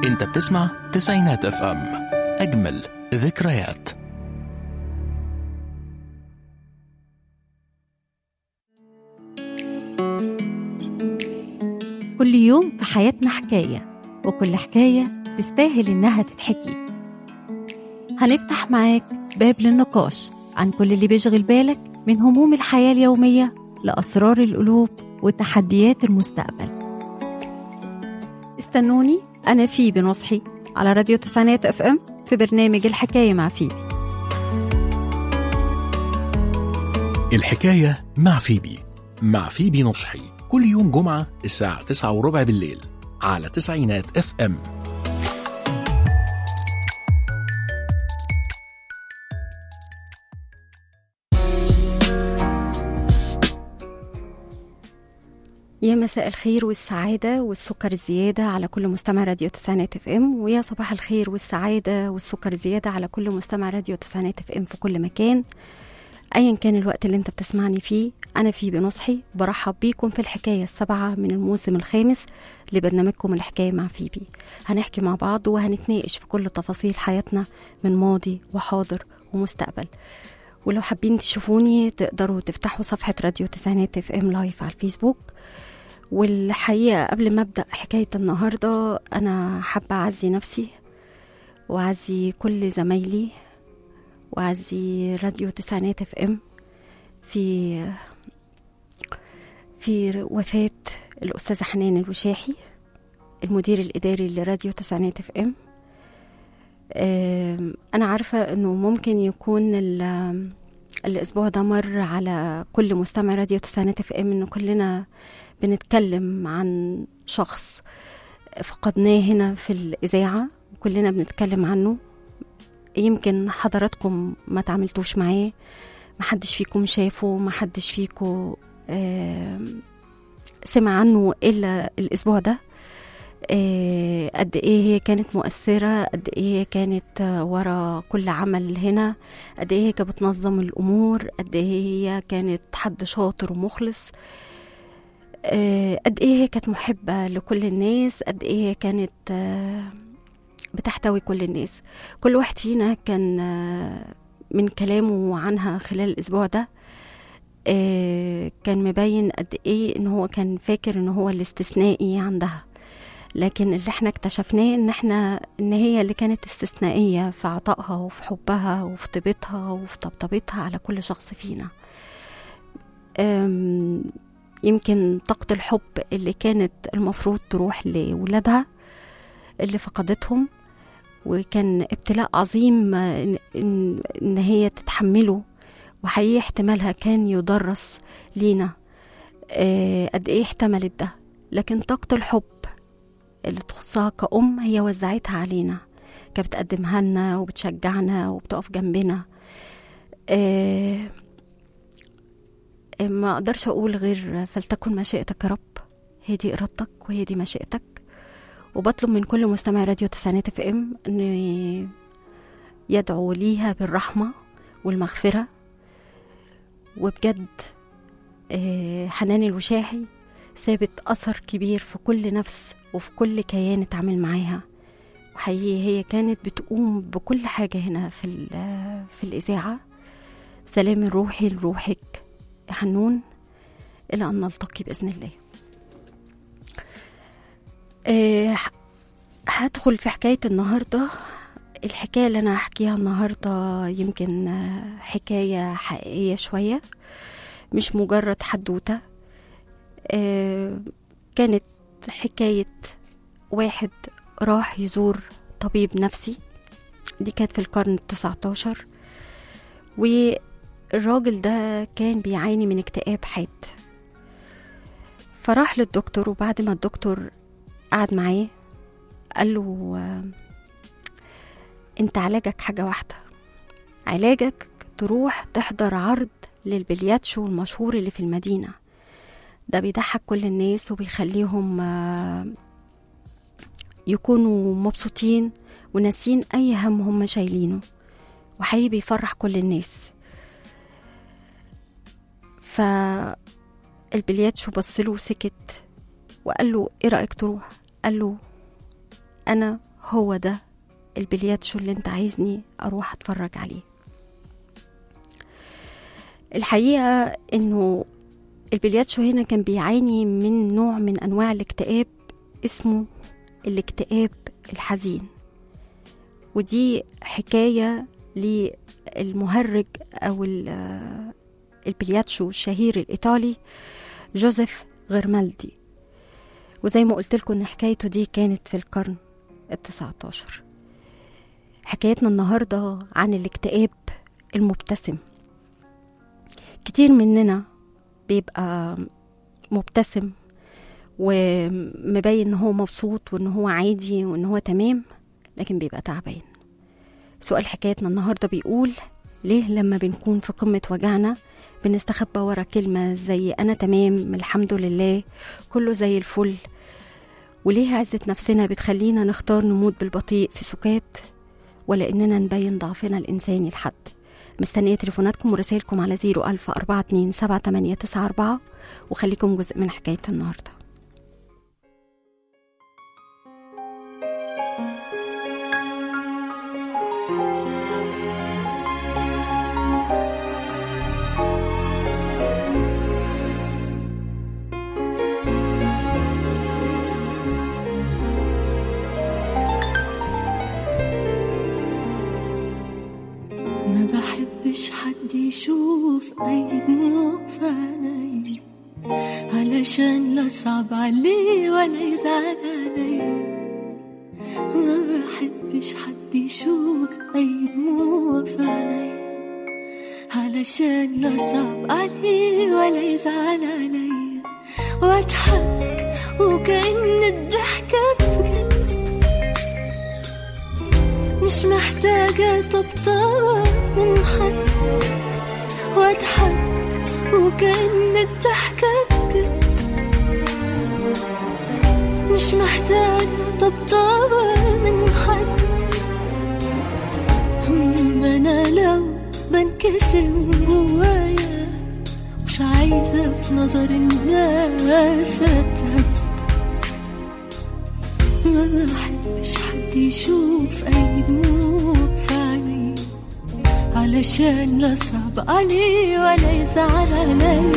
انت بتسمع تسعينات اف ام اجمل ذكريات كل يوم في حياتنا حكاية وكل حكاية تستاهل إنها تتحكي هنفتح معاك باب للنقاش عن كل اللي بيشغل بالك من هموم الحياة اليومية لأسرار القلوب وتحديات المستقبل استنوني أنا فيبي نصحي على راديو تسعينات اف ام في برنامج الحكاية مع فيبي الحكاية مع فيبي مع فيبي نصحي كل يوم جمعة الساعة تسعة وربع بالليل على تسعينات اف ام يا مساء الخير والسعادة والسكر الزيادة على كل مستمع راديو تسعينات اف ام ويا صباح الخير والسعادة والسكر الزيادة على كل مستمع راديو تسعينات اف ام في كل مكان ايا كان الوقت اللي انت بتسمعني فيه انا في بنصحي برحب بيكم في الحكاية السابعة من الموسم الخامس لبرنامجكم الحكاية مع فيبي هنحكي مع بعض وهنتناقش في كل تفاصيل حياتنا من ماضي وحاضر ومستقبل ولو حابين تشوفوني تقدروا تفتحوا صفحة راديو تسعينات اف ام لايف على الفيسبوك والحقيقة قبل ما أبدأ حكاية النهاردة أنا حابة أعزي نفسي وأعزي كل زمايلي وأعزي راديو تسعينات اف ام في في وفاة الأستاذة حنان الوشاحي المدير الإداري لراديو تسعينات اف ام آم، أنا عارفة إنه ممكن يكون ال- الأسبوع ده مر على كل مستمع راديو تسعينات اف ام إنه كلنا بنتكلم عن شخص فقدناه هنا في الإذاعة وكلنا بنتكلم عنه يمكن حضراتكم ما تعاملتوش معاه محدش فيكم شافه محدش فيكم آم، سمع عنه إلا الأسبوع ده آه، قد ايه هي كانت مؤثرة قد ايه هي كانت آه، ورا كل عمل هنا قد ايه هي كانت بتنظم الأمور قد ايه هي كانت حد شاطر ومخلص آه، قد ايه هي كانت محبة لكل الناس قد ايه هي كانت آه، بتحتوي كل الناس كل واحد فينا كان آه، من كلامه عنها خلال الأسبوع ده آه، كان مبين قد ايه ان هو كان فاكر ان هو الاستثنائي عندها لكن اللي احنا اكتشفناه ان احنا ان هي اللي كانت استثنائية في عطائها وفي حبها وفي طيبتها وفي طبطبتها على كل شخص فينا أم، يمكن طاقة الحب اللي كانت المفروض تروح لولادها اللي فقدتهم وكان ابتلاء عظيم ان, إن, إن هي تتحمله وحقيقي احتمالها كان يدرس لينا آه، قد ايه احتملت ده لكن طاقة الحب اللي تخصها كأم هي وزعتها علينا كانت بتقدمها لنا وبتشجعنا وبتقف جنبنا آه، ما اقدرش اقول غير فلتكن مشيئتك يا رب هي دي ارادتك وهي دي مشيئتك وبطلب من كل مستمع راديو تسعينات اف ام ان يدعو ليها بالرحمه والمغفره وبجد آه، حنان الوشاحي سابت اثر كبير في كل نفس وفي كل كيان اتعامل معاها وحقيقي هي كانت بتقوم بكل حاجه هنا في ال- في الاذاعه سلام روحي لروحك يا حنون إلى أن نلتقي بإذن الله آه، ح- هدخل في حكاية النهاردة الحكاية اللي أنا هحكيها النهاردة يمكن آه، حكاية حقيقية شوية مش مجرد حدوتة آه، كانت حكاية واحد راح يزور طبيب نفسي دي كانت في القرن التسعتاشر والراجل ده كان بيعاني من اكتئاب حاد فراح للدكتور وبعد ما الدكتور قعد معاه قال له آه، انت علاجك حاجة واحدة علاجك تروح تحضر عرض للبلياتشو المشهور اللي في المدينة ده بيضحك كل الناس وبيخليهم آه، يكونوا مبسوطين وناسين أي هم هم شايلينه وحقيقي بيفرح كل الناس فالبلياتشو بصله وسكت وقال له ايه رأيك تروح قال له انا هو ده البلياتشو اللي انت عايزني اروح اتفرج عليه الحقيقة انه البلياتشو هنا كان بيعاني من نوع من انواع الاكتئاب اسمه الاكتئاب الحزين ودي حكاية للمهرج او ال- البلياتشو الشهير الايطالي جوزيف غرمالدي وزي ما قلت لكم ان حكايته دي كانت في القرن التسعة عشر حكايتنا النهاردة عن الاكتئاب المبتسم كتير مننا بيبقى مبتسم ومبين ان هو مبسوط وان هو عادي وان هو تمام لكن بيبقى تعبان سؤال حكايتنا النهاردة بيقول ليه لما بنكون في قمة وجعنا بنستخبى ورا كلمة زي أنا تمام الحمد لله كله زي الفل وليه عزة نفسنا بتخلينا نختار نموت بالبطيء في سكات ولا إننا نبين ضعفنا الإنساني لحد مستنية تليفوناتكم ورسائلكم على 01000 42 7894 وخليكم جزء من حكاية النهارده ما بحبش حد يشوف أي دموع في عيني علشان لا صعب عليه ولا يزعل علي ما بحبش حد يشوف أي دموع في عيني علشان لا صعب عليه ولا يزعل علي واضحك وكأن الضحكة بجد مش محتاجة طبطبة من حد واضحك وكأن الضحكة بجد مش محتاجة طبطبة من حد هم أنا لو بنكسر من جوايا مش عايزة في نظر الناس أتهد ما بحبش حد يشوف أي دموع في عيني علشان لا صعب عليه ولا يزعل علي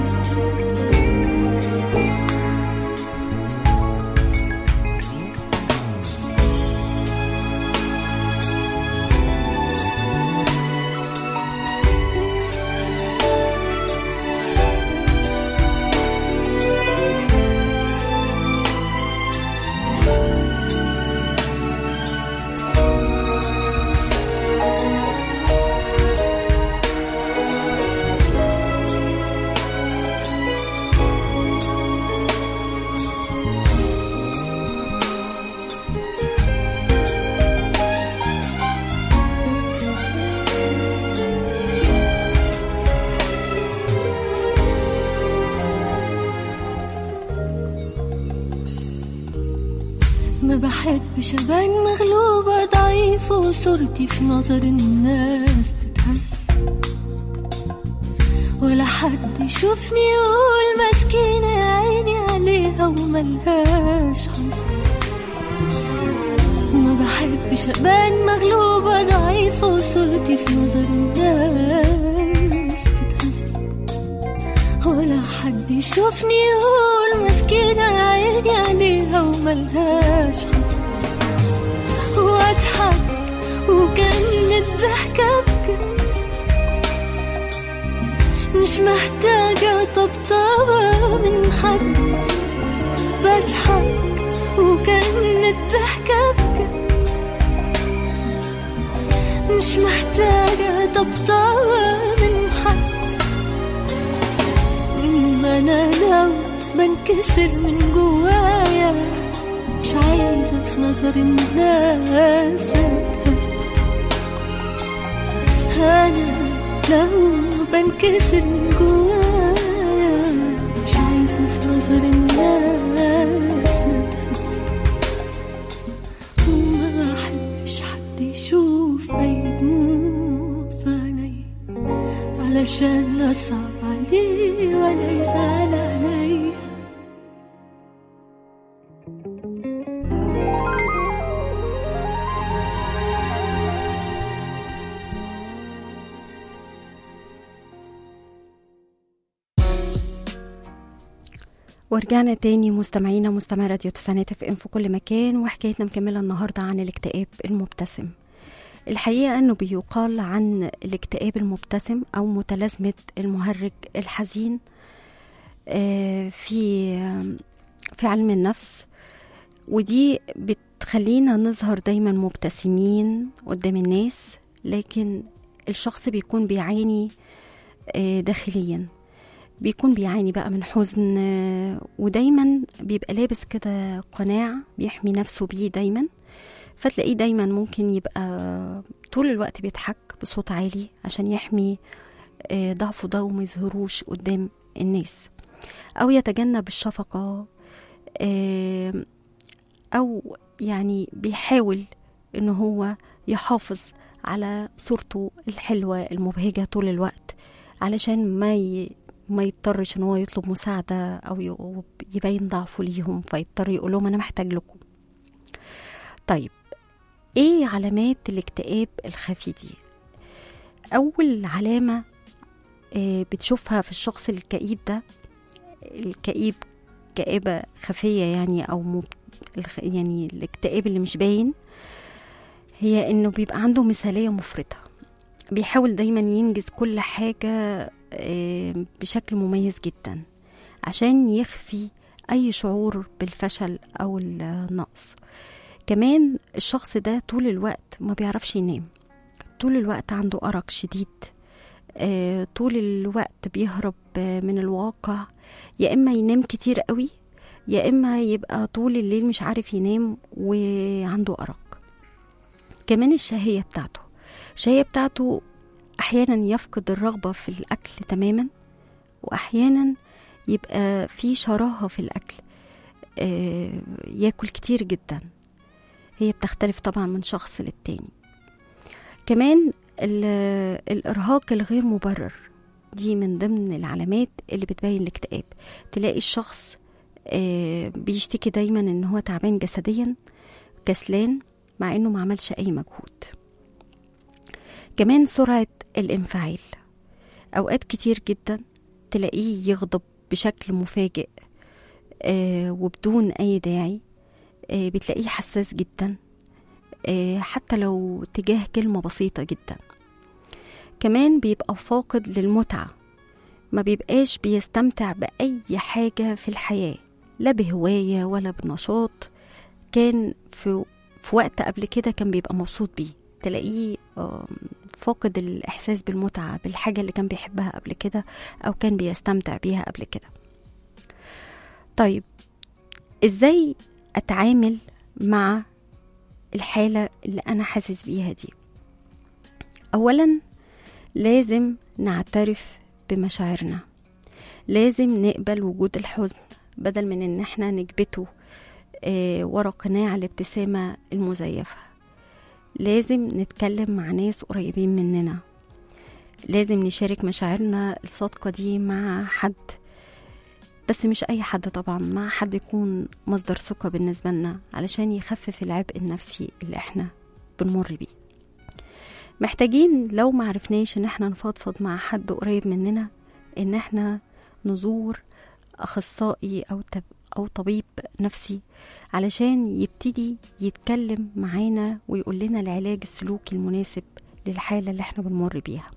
ما بحبش ابان مغلوبة ضعيفة وصورتي في نظر الناس تتهز ولا حد يشوفني يقول مسكينة يا عيني عليها وملهاش حظ ما بحبش ابان مغلوبة ضعيفة وصورتي في نظر الناس تتهز ولا حد يشوفني يقول مسكينة يا عيني عليها وملهاش حظ واضحك وكأن الضحكة بجد مش محتاجة طبطبة من حد بضحك وكأن الضحكة بجد مش محتاجة طبطبة من حد ما انا لو بنكسر من جوايا مش عايزة في نظر الناس اتهد انا لو بنكسر من جوايا مش عايزة في نظر الناس اتهد وما بحبش حد يشوف اي دموع في عيني علشان لا صعب عليه ولا يزعل علي ورجعنا تاني مستمعينا مستمع راديو تسعينات اف ام في كل مكان وحكايتنا مكملة النهاردة عن الاكتئاب المبتسم الحقيقة انه بيقال عن الاكتئاب المبتسم او متلازمة المهرج الحزين آه، في في علم النفس ودي بتخلينا نظهر دايما مبتسمين قدام الناس لكن الشخص بيكون بيعاني آه، داخليا بيكون بيعاني بقى من حزن آه، ودايما بيبقى لابس كده قناع بيحمي نفسه بيه دايما فتلاقيه دايما ممكن يبقى طول الوقت بيضحك بصوت عالي عشان يحمي آه، ضعفه ده وما يظهروش قدام الناس أو يتجنب الشفقة آه، أو يعني بيحاول إن هو يحافظ على صورته الحلوة المبهجة طول الوقت علشان ما ي... ما يضطرش ان هو يطلب مساعدة او ي- يبين ضعفه ليهم فيضطر يقول لهم انا محتاج لكم طيب ايه علامات الاكتئاب الخفي دي اول علامة آه، بتشوفها في الشخص الكئيب ده الكئيب كآبة خفية يعني او مب... الخ- يعني الاكتئاب اللي مش باين هي انه بيبقى عنده مثالية مفرطة بيحاول دايما ينجز كل حاجة آه، بشكل مميز جدا عشان يخفي أي شعور بالفشل أو النقص كمان الشخص ده طول الوقت ما بيعرفش ينام طول الوقت عنده أرق شديد آه، طول الوقت بيهرب آه، من الواقع يا إما ينام كتير قوي يا إما يبقى طول الليل مش عارف ينام وعنده أرق كمان الشهية بتاعته الشهية بتاعته أحيانا يفقد الرغبة في الأكل تماما وأحيانا يبقى في شراهة في الأكل آه، ياكل كتير جدا هي بتختلف طبعا من شخص للتاني كمان ال- الإرهاق الغير مبرر دي من ضمن العلامات اللي بتبين الاكتئاب تلاقي الشخص آه، بيشتكي دايما ان هو تعبان جسديا كسلان مع انه ما عملش اي مجهود كمان سرعة الانفعال أوقات كتير جدا تلاقيه يغضب بشكل مفاجئ آه وبدون أي داعي آه بتلاقيه حساس جدا آه حتى لو تجاه كلمة بسيطة جدا كمان بيبقى فاقد للمتعة ما بيبقاش بيستمتع بأي حاجة في الحياة لا بهواية ولا بنشاط كان في في وقت قبل كده كان بيبقى مبسوط بيه تلاقيه آم، فاقد الإحساس بالمتعة بالحاجة اللي كان بيحبها قبل كده أو كان بيستمتع بيها قبل كده طيب إزاي أتعامل مع الحالة اللي أنا حاسس بيها دي أولا لازم نعترف بمشاعرنا لازم نقبل وجود الحزن بدل من ان احنا نكبته آه، ورا قناع الابتسامة المزيفة لازم نتكلم مع ناس قريبين مننا لازم نشارك مشاعرنا الصادقة دي مع حد بس مش أي حد طبعا مع حد يكون مصدر ثقة بالنسبة لنا علشان يخفف العبء النفسي اللي احنا بنمر بيه محتاجين لو معرفناش ان احنا نفضفض مع حد قريب مننا ان احنا نزور اخصائي او تب او طبيب نفسي علشان يبتدي يتكلم معانا ويقول لنا العلاج السلوكي المناسب للحالة اللي احنا بنمر بيها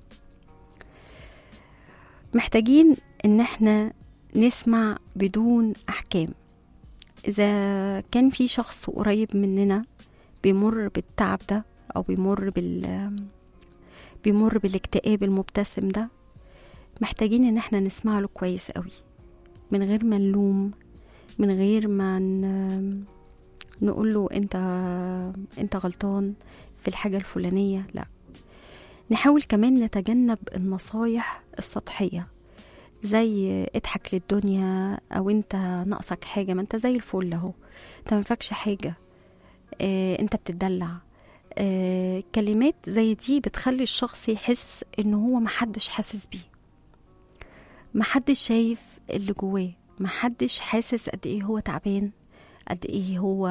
محتاجين ان احنا نسمع بدون احكام اذا كان في شخص قريب مننا بيمر بالتعب ده او بيمر بال بيمر بالاكتئاب المبتسم ده محتاجين ان احنا نسمع له كويس قوي من غير ما نلوم من غير ما ن... نقول له انت انت غلطان في الحاجة الفلانية لا نحاول كمان نتجنب النصايح السطحية زي اضحك للدنيا او انت ناقصك حاجة ما انت زي الفل اهو انت منفكش حاجة اه انت بتدلع اه كلمات زي دي بتخلي الشخص يحس ان هو محدش حاسس بيه محدش شايف اللي جواه محدش حاسس قد ايه هو تعبان قد ايه هو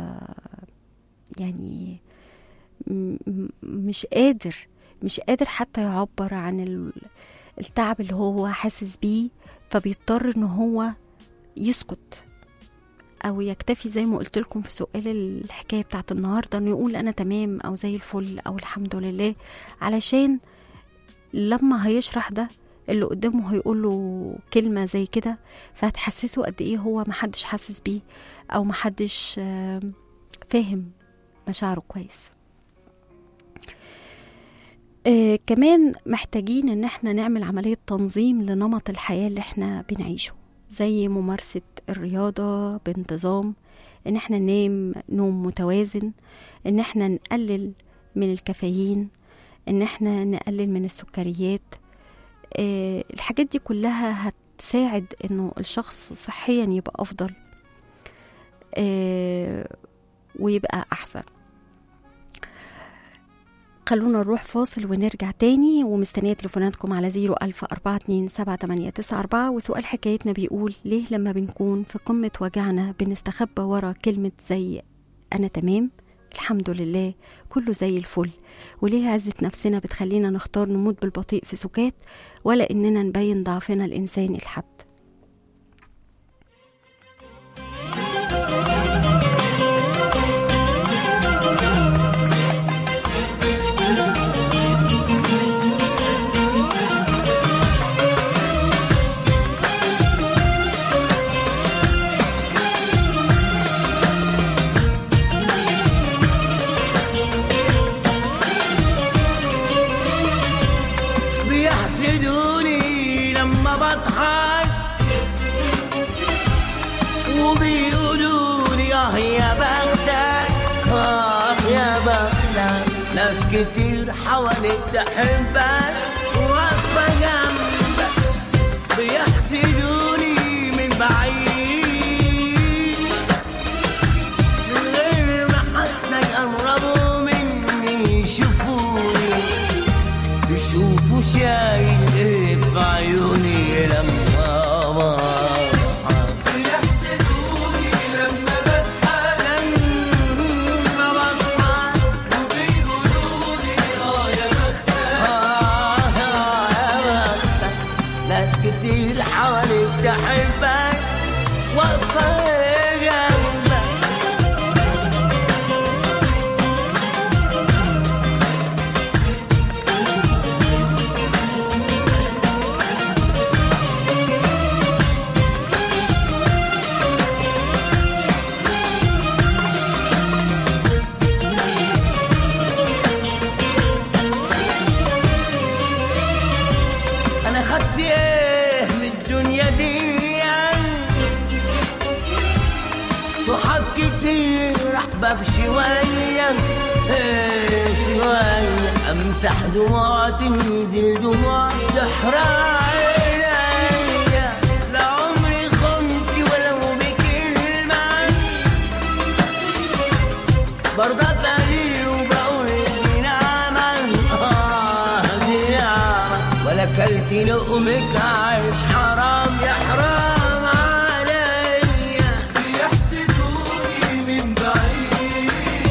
يعني م- م- مش قادر مش قادر حتى يعبر عن ال- التعب اللي هو حاسس بيه فبيضطر ان هو يسكت او يكتفي زي ما قلت لكم في سؤال الحكايه بتاعت النهارده انه يقول انا تمام او زي الفل او الحمد لله علشان لما هيشرح ده اللي قدامه هيقول له كلمه زي كده فهتحسسه قد ايه هو محدش حاسس بيه او محدش آه، فاهم مشاعره كويس آه كمان محتاجين ان احنا نعمل عملية تنظيم لنمط الحياة اللي احنا بنعيشه زي ممارسة الرياضة بانتظام ان احنا ننام نوم متوازن ان احنا نقلل من الكافيين ان احنا نقلل من السكريات آه الحاجات دي كلها هتساعد انه الشخص صحيا يبقى افضل آه ويبقى احسن خلونا نروح فاصل ونرجع تاني ومستنية تليفوناتكم على زيرو ألف أربعة اتنين سبعة تمانية تسعة أربعة وسؤال حكايتنا بيقول ليه لما بنكون في قمة وجعنا بنستخبى ورا كلمة زي أنا تمام الحمد لله كله زي الفل وليه عزة نفسنا بتخلينا نختار نموت بالبطيء في سكات ولا إننا نبين ضعفنا الإنساني لحد بيحسدوني لما بضحك وبيقولوا لي اه يا بختك اه يا بختك ناس كتير حواليك تحبك واقفة جنبك بيحسدوني من بعيد من غير ما حتى يقربوا مني يشوفوني بيشوفوا شايل ايه في عيوني لما بضحك بيحسدوني لما بضحك لما بضحك وبيقولوا لي اه يا بختك آه يا بختك ناس كتير حواليك تحبك واقفة جنبك انا خدت ايه من الدنيا دي صحاب كتير احباب شوية إيه شوية امسح دموع تنزل دموع تحرق عينيا لعمري خنت ولو بكلمة برضى بقليل وبقول دي نعمة آه دي نعمة ولا كلت لقمك عايش حرام يا حرام عليا بيحسدوني من بعيد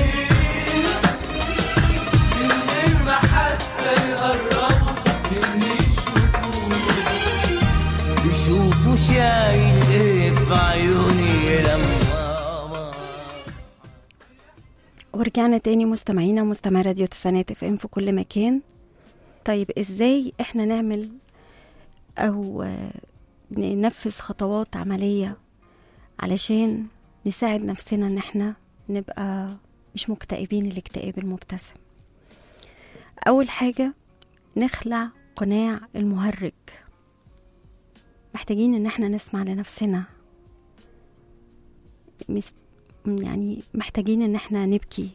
من غير ما حتى يقربوا مني يشوفوني بيشوفوا شايل ايه في عيوني لما ورجعنا تاني مستمعينا مستمع راديو تسعينات اف ام في كل مكان طيب ازاي احنا نعمل او آه، ننفذ خطوات عملية علشان نساعد نفسنا ان احنا نبقى مش مكتئبين الاكتئاب المبتسم اول حاجة نخلع قناع المهرج محتاجين ان احنا نسمع لنفسنا مس- يعني محتاجين ان احنا نبكي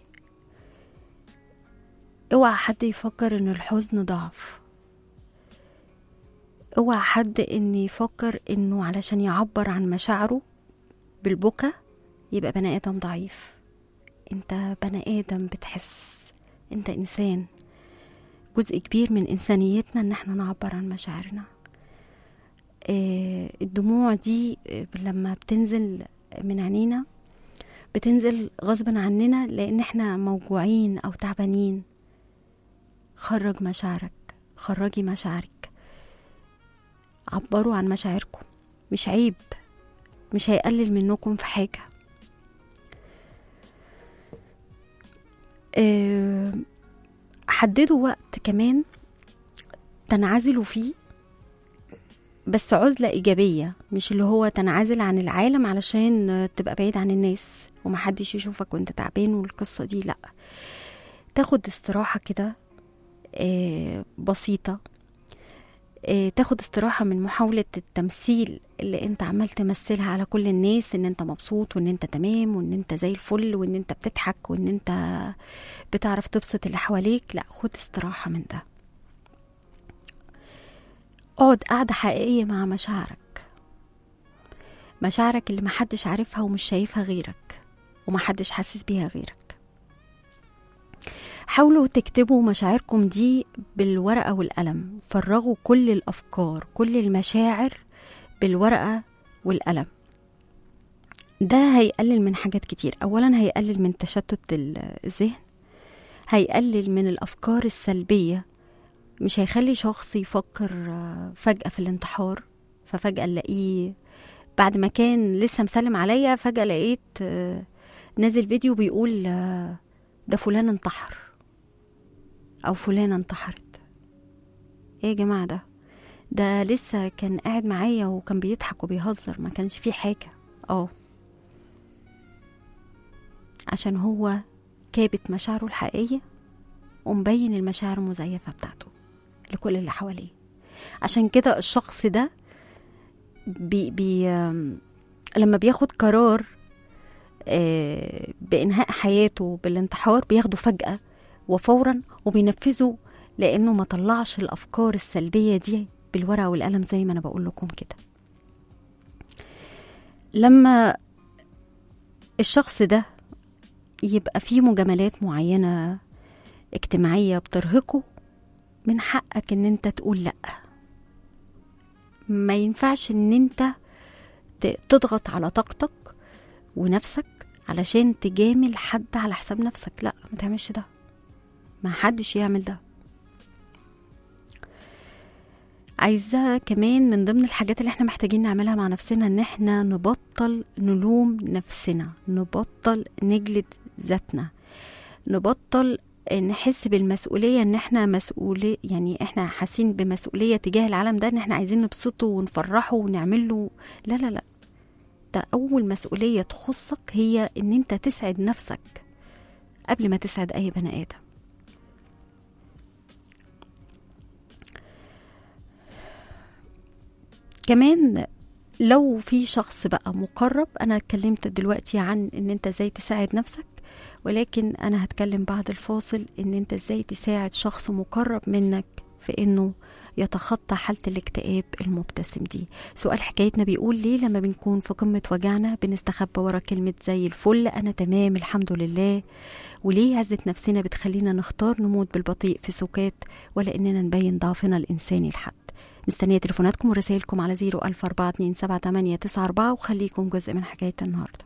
اوعى حد يفكر ان الحزن ضعف اوعى حد ان يفكر انه علشان يعبر عن مشاعره بالبكا يبقى بني ادم ضعيف انت بني ادم بتحس انت انسان جزء كبير من انسانيتنا ان احنا نعبر عن مشاعرنا آه، الدموع دي آه، لما بتنزل من عينينا بتنزل غصبا عننا لان احنا موجوعين او تعبانين خرج مشاعرك خرجي مشاعرك عبروا عن مشاعركم مش عيب مش هيقلل منكم في حاجة آه، حددوا وقت كمان تنعزلوا فيه بس عزلة إيجابية مش اللي هو تنعزل عن العالم علشان تبقى بعيد عن الناس ومحدش يشوفك وانت تعبان والقصة دي لأ تاخد استراحة كده آه، بسيطة آه، تاخد استراحة من محاولة التمثيل اللي انت عمال تمثلها على كل الناس ان انت مبسوط وان انت تمام وان انت زي الفل وان انت بتضحك وان انت بتعرف تبسط اللي حواليك لا خد استراحة من ده اقعد قعدة حقيقية مع مشاعرك مشاعرك اللي محدش عارفها ومش شايفها غيرك ومحدش حاسس بيها غيرك حاولوا تكتبوا مشاعركم دي بالورقة والقلم فرغوا كل الأفكار كل المشاعر بالورقة والقلم ده هيقلل من حاجات كتير أولا هيقلل من تشتت ال- الذهن هيقلل من الأفكار السلبية مش هيخلي شخص يفكر آه، فجأة في الانتحار ففجأة نلاقيه بعد ما كان لسه مسلم عليا فجأة لقيت آه، نازل فيديو بيقول آه، ده فلان انتحر أو فلانة انتحرت ايه يا جماعة ده ده لسه كان قاعد معايا وكان بيضحك وبيهزر ما كانش فيه حاجة اه عشان هو كابت مشاعره الحقيقية ومبين المشاعر المزيفة بتاعته لكل اللي حواليه عشان كده الشخص ده بي بي آم، لما بياخد قرار آه، بإنهاء حياته بالانتحار بياخده فجأة وفورا وبينفذه لأنه ما طلعش الأفكار السلبية دي بالورقة والقلم زي ما أنا بقول لكم كده لما الشخص ده يبقى فيه مجاملات معينة اجتماعية بترهقه من حقك ان انت تقول لأ ما ينفعش ان انت ت- تضغط على طاقتك ونفسك علشان تجامل حد على حساب نفسك لا ما تعملش ده ما حدش يعمل ده عايزة كمان من ضمن الحاجات اللي احنا محتاجين نعملها مع نفسنا ان احنا نبطل نلوم نفسنا نبطل نجلد ذاتنا نبطل نحس بالمسؤولية ان احنا مسؤولية يعني احنا حاسين بمسؤولية تجاه العالم ده ان احنا عايزين نبسطه ونفرحه ونعمل له لا لا لا ده اول مسؤولية تخصك هي ان انت تسعد نفسك قبل ما تسعد اي بني ادم كمان لو في شخص بقى مقرب انا اتكلمت دلوقتي عن ان انت ازاي تساعد نفسك ولكن انا هتكلم بعد الفاصل ان انت ازاي تساعد شخص مقرب منك في انه يتخطى حالة الاكتئاب المبتسم دي سؤال حكايتنا بيقول ليه لما بنكون في قمة وجعنا بنستخبى ورا كلمة زي الفل أنا تمام الحمد لله وليه عزة نفسنا بتخلينا نختار نموت بالبطيء في سكات ولا إننا نبين ضعفنا الإنساني لحد مستنية تليفوناتكم ورسائلكم على 014278994 وخليكم جزء من حكاية النهاردة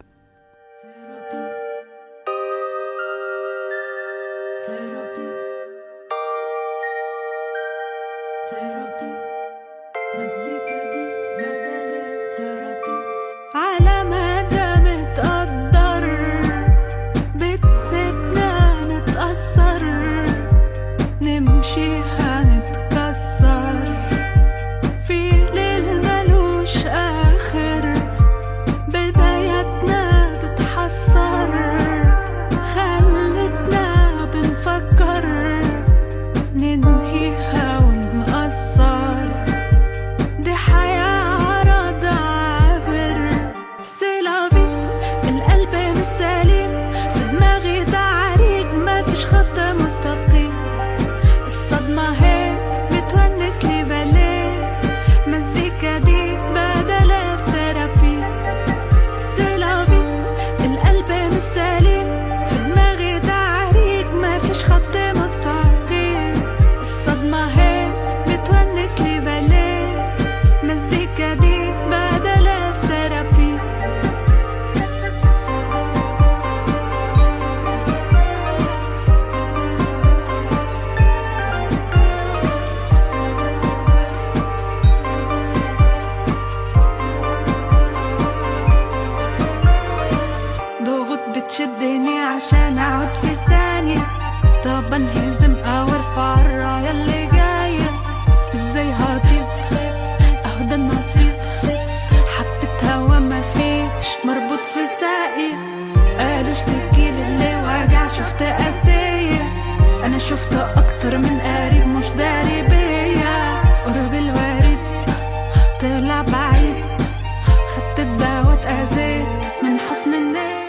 ثيرابي ثيرابي مزيكا دي بدل ثيرابي على مدى متقدر بتسيبنا نتأثر نمشي هنتكسر في ليل ملوش آخر بداية شدني عشان اقعد في ثانية طب انهزم او ارفع الراية اللي جاية ازاي هطير اهو ده النصيب حبة هوا مفيش مربوط في ساقي قالوا اشتكي للي وجع شفت قاسية انا شفت اكتر من قريب مش داري بيا قرب الوريد طلع بعيد خدت الدواء اتأذيت من حسن النية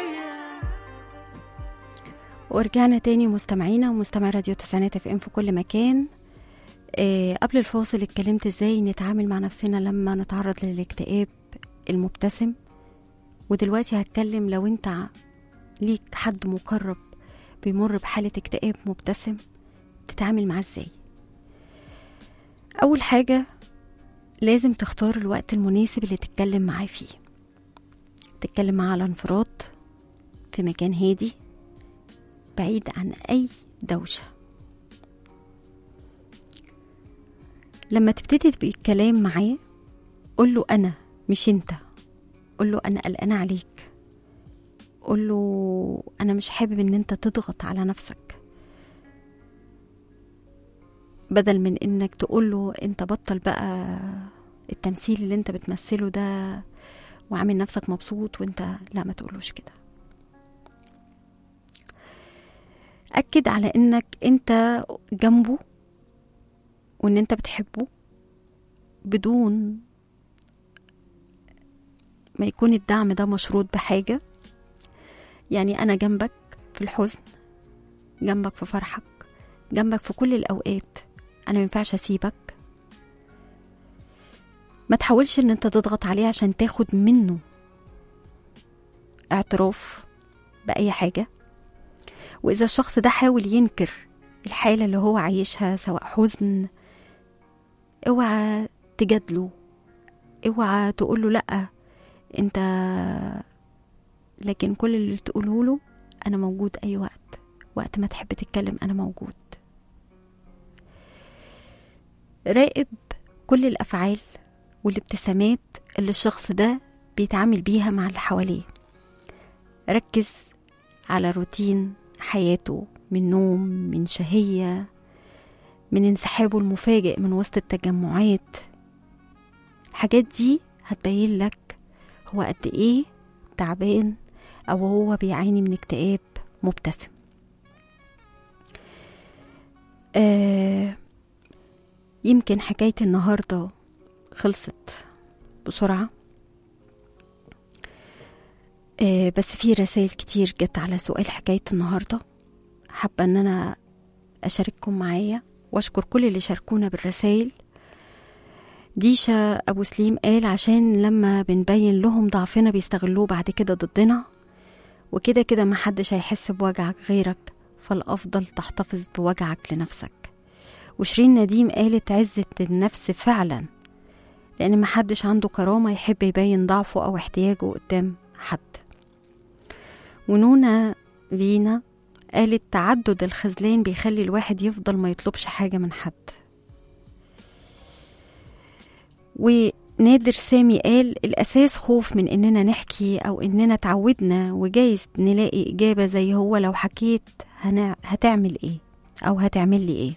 ورجعنا تاني مستمعينا ومستمع راديو تسعينات اف ام في كل مكان آه قبل الفاصل اتكلمت ازاي نتعامل مع نفسنا لما نتعرض للاكتئاب المبتسم ودلوقتي هتكلم لو انت ع- ليك حد مقرب بيمر بحالة اكتئاب مبتسم تتعامل معاه ازاي اول حاجة لازم تختار الوقت المناسب اللي تتكلم معاه فيه تتكلم معاه على انفراد في مكان هادي بعيد عن أي دوشة لما تبتدي بالكلام معاه قول له أنا مش أنت قول له أنا قلقانة عليك قول له أنا مش حابب إن أنت تضغط على نفسك بدل من إنك تقول له أنت بطل بقى التمثيل اللي أنت بتمثله ده وعامل نفسك مبسوط وأنت لا ما تقولوش كده أكد على إنك أنت جنبه وإن أنت بتحبه بدون ما يكون الدعم ده مشروط بحاجة يعني أنا جنبك في الحزن جنبك في فرحك جنبك في كل الأوقات أنا مينفعش أسيبك ما تحاولش إن أنت تضغط عليه عشان تاخد منه اعتراف بأي حاجة وإذا الشخص ده حاول ينكر الحالة اللي هو عايشها سواء حزن اوعى تجادله اوعى تقوله لأ انت لكن كل اللي تقوله له انا موجود اي وقت وقت ما تحب تتكلم انا موجود راقب كل الافعال والابتسامات اللي الشخص ده بيتعامل بيها مع اللي حواليه ركز على روتين حياته من نوم من شهية من انسحابه المفاجئ من وسط التجمعات الحاجات دي هتبين لك هو قد ايه تعبان او هو بيعاني من اكتئاب مبتسم آه يمكن حكاية النهاردة خلصت بسرعة آه بس في رسائل كتير جت على سؤال حكاية النهاردة حابة ان انا اشارككم معايا واشكر كل اللي شاركونا بالرسائل ديشا ابو سليم قال عشان لما بنبين لهم ضعفنا بيستغلوه بعد كده ضدنا وكده كده محدش هيحس بوجعك غيرك فالافضل تحتفظ بوجعك لنفسك وشيرين نديم قالت عزة النفس فعلا لان محدش عنده كرامة يحب يبين ضعفه او احتياجه قدام حد ونونا فينا قالت تعدد الخذلان بيخلي الواحد يفضل ما يطلبش حاجة من حد ونادر سامي قال الأساس خوف من إننا نحكي أو إننا تعودنا وجايز نلاقي إجابة زي هو لو حكيت هنع... هتعمل إيه أو هتعمل لي إيه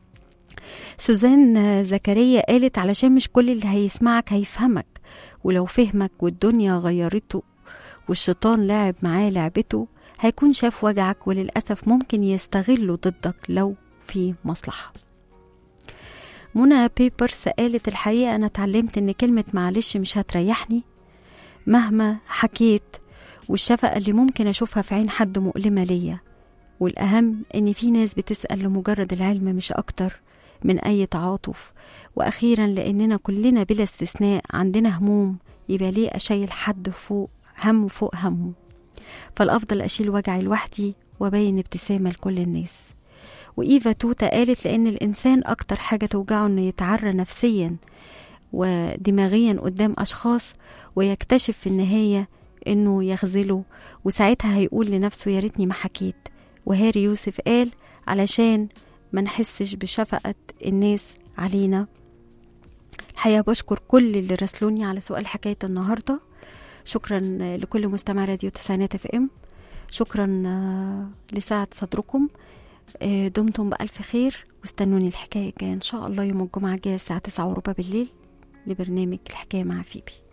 سوزان زكريا قالت علشان مش كل اللي هيسمعك هيفهمك ولو فهمك والدنيا غيرته والشيطان لعب معاه لعبته هيكون شاف وجعك وللأسف ممكن يستغله ضدك لو في مصلحة منى بيبرس قالت الحقيقة أنا اتعلمت إن كلمة معلش مش هتريحني مهما حكيت والشفقة اللي ممكن أشوفها في عين حد مؤلمة ليا والأهم إن في ناس بتسأل لمجرد العلم مش أكتر من أي تعاطف وأخيرا لأننا كلنا بلا استثناء عندنا هموم يبقى ليه أشيل حد فوق هم فوق همه فالأفضل أشيل وجعي لوحدي وأبين ابتسامة لكل الناس وإيفا توتا قالت لأن الإنسان أكتر حاجة توجعه إنه يتعرى نفسيا ودماغيا قدام أشخاص ويكتشف في النهاية إنه يخذله وساعتها هيقول لنفسه يا ريتني ما حكيت وهاري يوسف قال علشان ما نحسش بشفقة الناس علينا الحقيقة بشكر كل اللي راسلوني على سؤال حكاية النهاردة شكرا لكل مستمع راديو تسعينات اف ام شكرا آه، لسعة صدركم آه، دمتم بألف خير واستنوني الحكاية الجاية إن شاء الله يوم الجمعة الجاية الساعة تسعة وربع بالليل لبرنامج الحكاية مع فيبي